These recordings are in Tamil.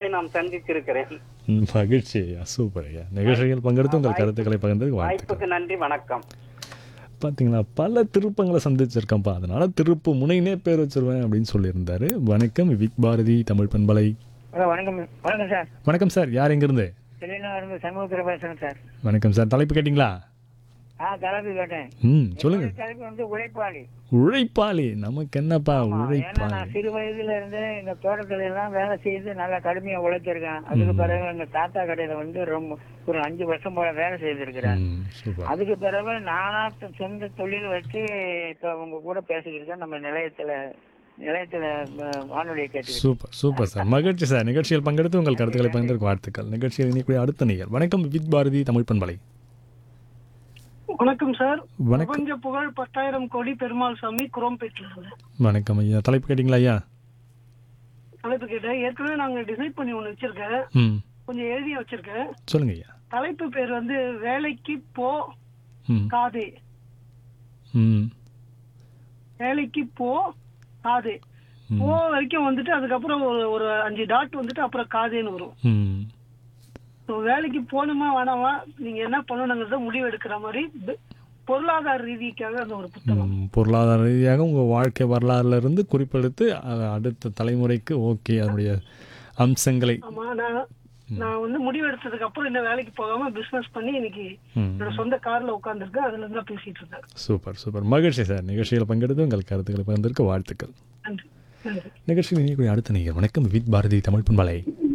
நாம் சந்தித்திருக்கிறேன் ம், மகிழ்ச்சி ஐயா சூப்பர் ஐயா நிகழ்ச்சிகள் பங்கெடுத்து உங்கள் கருத்துக்களை பகிர்ந்ததுக்கு வாழ்த்துக்கள் வாய்ப்புக்கு நன்றி வணக்கம் பார்த்தீங்களா பல திருப்பங்களை சந்திச்சிருக்கேன்ப்பா அதனால திருப்பு முனைனே பேர் வச்சிருவேன் அப்படின்னு சொல்லியிருந்தாரு வணக்கம் விக் பாரதி தமிழ் பண்பலை ஹலோ வணக்கம் வணக்கம் சார் வணக்கம் சார் யார் எங்கிருந்து செல்லினா இருந்து சண்முகத்தில் பேசுகிறேன் சார் வணக்கம் சார் தலைப்பு கேட்டிங்களா ஆ தலைப்பு கேட்டேன் ம் சொல்லுங்க என்னோட தலைப்பு வந்து உழைப்பாளி உழைப்பாளி நமக்கு என்னப்பா ஏன்னா உழைப்பாளி நான் சிறு வயதுல இருந்து இந்த தோட்டத்துல எல்லாம் வேலை செய்து நல்லா கடுமையா உழைச்சிருக்கேன் அதுக்கு பிறகு எங்க தாத்தா கடையில வந்து ரொம்ப ஒரு அஞ்சு வருஷம் போல வேலை செய்திருக்கிறேன் ம் சூப்பர் அதுக்கு பிறகு நானா த- சொந்த தொழில் வச்சு இப்ப உங்க கூட பேசிக்கிட்டு நம்ம நிலையத்துல நிலையத்துல அஹ், வானொலியை கேட்டு சூப்பர் சூப்பர் சார் மகிழ்ச்சி சார் நிகழ்ச்சியில் பங்கெடுத்து உங்கள் கருத்துக்களை பகிர்ந்ததற்கு வாழ்த்துக்கள் நிகழ்ச்சியில் இணைக்கூடிய அடுத்த நிகழ் வணக்கம் வித் பாரதி தமிழ் பண்பலை வணக்கம் சார் வணக்கம் பிரபஞ்ச புகழ் பத்தாயிரம் கோடி பெருமாள் சாமி குரோம்பேட்டில் வணக்கம் ஐயா தலைப்பு கேட்டிங்களா ஐயா தலைப்பு கேட்டேன் ஏற்கனவே நாங்க டிசைட் பண்ணி ஒண்ணு வச்சிருக்கேன் ம் கொஞ்சம் எழுதி வச்சிருக்கேன் சொல்லுங்க ஐயா தலைப்பு பேர் வந்து வேலைக்கு போ ம் காதே ம் வேலைக்கு போ காதே ம். போ வரைக்கும் வந்துட்டு அதுக்கப்புறம் ஒரு ஒரு அஞ்சு டாட் வந்துட்டு அப்புறம் காதேன்னு வரும் ம் ஸோ வேலைக்கு போகணுமா வேணாமா நீங்க என்ன பண்ணணுங்கிறத முடிவு எடுக்கிற மாதிரி ப- பொருளாதார ரீதிக்காக அந்த ஒரு புத்தகம் ம், பொருளாதார ரீதியாக உங்கள் வாழ்க்கை வரலாறுல இருந்து குறிப்பெடுத்து அ- அடுத்த தலைமுறைக்கு ஓகே அதனுடைய அம்சங்களை ஆமா நான் நான் வந்து முடிவு எடுத்ததுக்கு அப்புறம் இந்த வேலைக்கு போகாம பிசினஸ் பண்ணி இன்னைக்கு ம் என்னோட சொந்த கார்ல உட்காந்துருக்கேன் அதுல இருந்து தான் பேசிட்டு இருக்கேன் சூப்பர் சூப்பர் மகிழ்ச்சி சார் நிகழ்ச்சியில் பங்கெடுத்து உங்கள் கருத்துக்களை பகிர்ந்திருக்க வாழ்த்துக்கள் நன்றி நன்றி நிகழ்ச்சியில் இணையக்கூடிய அடுத்த நீங்கள் வணக்கம் வித் பாரதி தமிழ் பண்பலை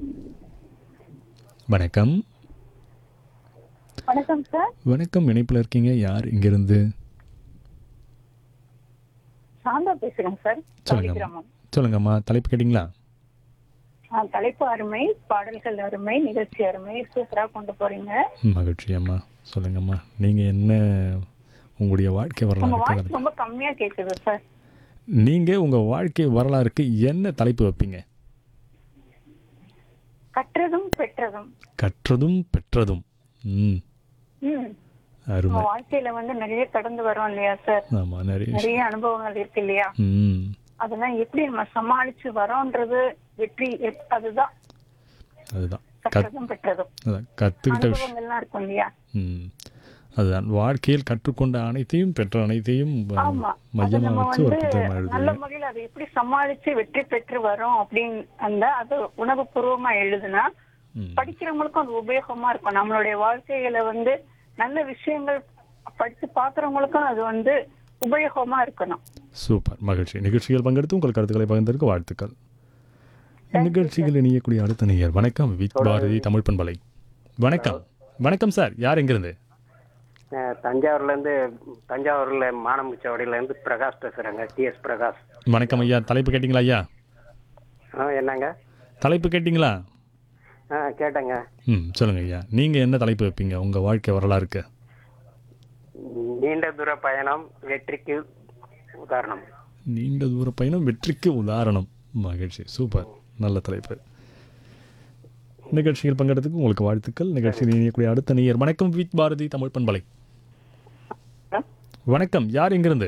வணக்கம் வணக்கம் சார் வணக்கம் இணைப்பில் இருக்கீங்க யார் இங்கிருந்து சாந்தா பேசுறேன் சார் சொல்லுங்க கிராமம் சொல்லுங்கம்மா தலைப்பு கேட்டிங்களா ஆ, தலைப்பு அருமை பாடல்கள் அருமை நிகழ்ச்சி அருமை சூப்பரா கொண்டு போறீங்க மகிழ்ச்சி அம்மா சொல்லுங்கம்மா நீங்கள் என்ன உங்களுடைய வாழ்க்கை உங்க வரலாறு வாய்ஸ் ரொம்ப கம்மியா கேக்குது சார் நீங்கள் உங்கள் வாழ்க்கை வரலாறுக்கு என்ன தலைப்பு வைப்பீங்க கற்றதும் பெற்றதும் கற்றதும் பெற்றதும் ம் ம் அருமை நம்ம வாழ்க்கையில வந்து நிறைய கடந்து வரோம் இல்லையா சார் ஆமாம் நிறைய விஷயம். நிறைய அனுபவங்கள் இருக்கு இல்லையா ம் அதெல்லாம் எப்படி நம்ம சமாளிச்சு வரோன்றது வெற்றி எப்- அதுதான் அதுதான் கத் கற்றதும் பெற்றதும் அதான் கற்றுக்கிட்ட விஷயம் அனுபவங்கள்லாம் இருக்கும் இல்லையா ம் அதுதான் வாழ்க்கையில் கற்றுக்கொண்ட அனைத்தையும் பெற்ற அனைத்தையும் அஹ், ஆமா அது மையமா நம்ம வச்சு ஒரு வந்து புத்தகம் நல்ல எழுதுவீங்க முறையில் அதை எப்படி சமாளிச்சு வெற்றி பெற்று வரோம் அப்படின்னு அந்த அது உணவுபூர்வமா எழுதுனா ம். படிக்கிறவங்களுக்கும் அது உபயோகமா இருக்கும் நம்மளுடைய வாழ்க்கையில வந்து நல்ல விஷயங்கள் படிச்சு பாக்குறவங்களுக்கும் அது வந்து உபயோகமா இருக்கணும் சூப்பர் மகிழ்ச்சி நிகழ்ச்சிகள் பங்கெடுத்து உங்கள் கருத்துக்களை பகிர்ந்ததற்கு வாழ்த்துக்கள் நிகழ்ச்சிகள் இணையக்கூடிய அடுத்த நேயர் வணக்கம் வித் பாரதி தமிழ் பண்பலை வணக்கம் வணக்கம் சார் யார் எங்கிருந்து அஹ், தஞ்சாவூர்ல இருந்து தஞ்சாவூர்ல மானமுச்சவடியில இருந்து பிரகாஷ் பேசுறேங்க டிஎஸ் பிரகாஷ் வணக்கம் ஐயா தலைப்பு கேட்டிங்களா ஐயா ஆ என்னங்க தலைப்பு கேட்டிங்களா ஆ கேட்டேங்க ம் சொல்லுங்க ஐயா நீங்கள் என்ன தலைப்பு வைப்பீங்க உங்கள் வாழ்க்கை வரலாறுக்கு நீண்ட தூர பயணம் வெற்றிக்கு உதாரணம் நீண்ட தூர பயணம் வெற்றிக்கு உதாரணம் மகிழ்ச்சி சூப்பர் நல்ல தலைப்பு நிகழ்ச்சியில் பங்கெடுத்துக்கு உங்களுக்கு வாழ்த்துக்கள் நிகழ்ச்சியில் இணையக்கூடிய அடுத்த நேயர் வணக்கம் வித் பாரதி தமிழ் பண்பலை வணக்கம் யார் எங்கிருந்து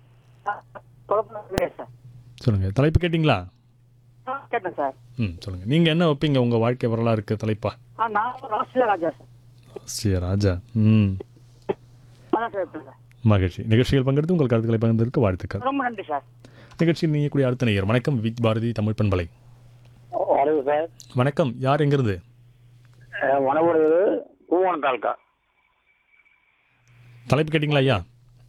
சார் சொல்லுங்க தலைப்பு கேட்டிங்களா கேட்டேன் சார் ம் சொல்லுங்க நீங்க என்ன வைப்பீங்க உங்க வாழ்க்கை வரலாறுக்கு தலைப்பா ஆ நான் ராசியா ராஜா சார் ஸ்ரீ ராஜா ம் அதான் சார் இருக்கேன் சார் மகிழ்ச்சி நிகழ்ச்சியில் பங்கெடுத்து உங்கள் கருத்துக்களை பகிர்ந்ததற்கு வாழ்த்துக்கள் ரொம்ப நன்றி சார் நிகழ்ச்சியில் இணையக்கூடிய அடுத்த நேயர் வணக்கம் வித் பாரதி தமிழ் பண்பலை வணக்கம் சார் வணக்கம் யார் எங்கிருந்து வனவூர் பூவனம் தாலுக்கா தலைப்பு கேட்டிங்களா ஐயா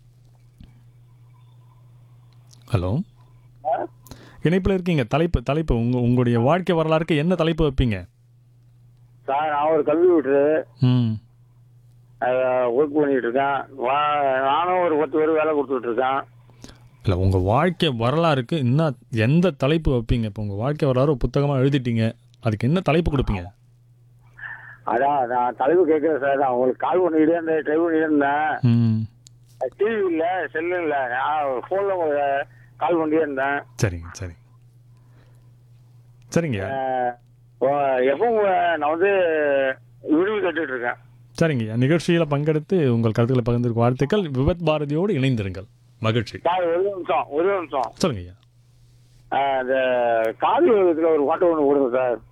ஹலோ இணைப்பில் இருக்கீங்க தலைப்பு தலைப்பு உங்க உங்களுடைய வாழ்க்கை வரலாறுக்கு என்ன தலைப்பு வைப்பீங்க சார் நான் ஒரு கல்வி விட்டு ம் ஒர்க் பண்ணிட்டு இருக்கேன் வா- நானும் ஒரு பத்து பேர் வேலை கொடுத்துட்டு இருக்கேன் இல்லை உங்கள் வாழ்க்கை வரலாறுக்கு என்ன எந்த தலைப்பு வைப்பீங்க இப்போ உங்கள் வாழ்க்கை வரலாறு ஒரு புத்தகமாக எழுதிட்டீங்க அதுக்கு என்ன தலைப்பு கொடுப்பீங்க அதான் நான் தலைவு கேட்குறேன் சார் நான் உங்களுக்கு கால் பண்ணிக்கிட்டே இருந்தேன் ட்ரை பண்ணிக்கிட்டே இருந்தேன் ம் டிவி இல்லை செல்லு இல்லை நான் ஃபோனில் உங்களுக்கு கால் பண்ணிட்டே இருந்தேன் சரிங்க சரி சரிங்க எப்போ நான் வந்து விடுவி கட்டுட்டு இருக்கேன் சரிங்க நிகழ்ச்சியில் பங்கெடுத்து உங்கள் கருத்துக்களை பகிர்ந்திருக்க வாழ்த்துக்கள் விபத் பாரதியோடு இணைந்திருங்கள் மகிழ்ச்சி சார் ஒரு நிமிஷம் ஒரு நிமிஷம் சொல்லுங்க ஐயா ஆ, இந்த காது இதில் ஒரு பாட்டு ஒன்று கொடுங்க சார்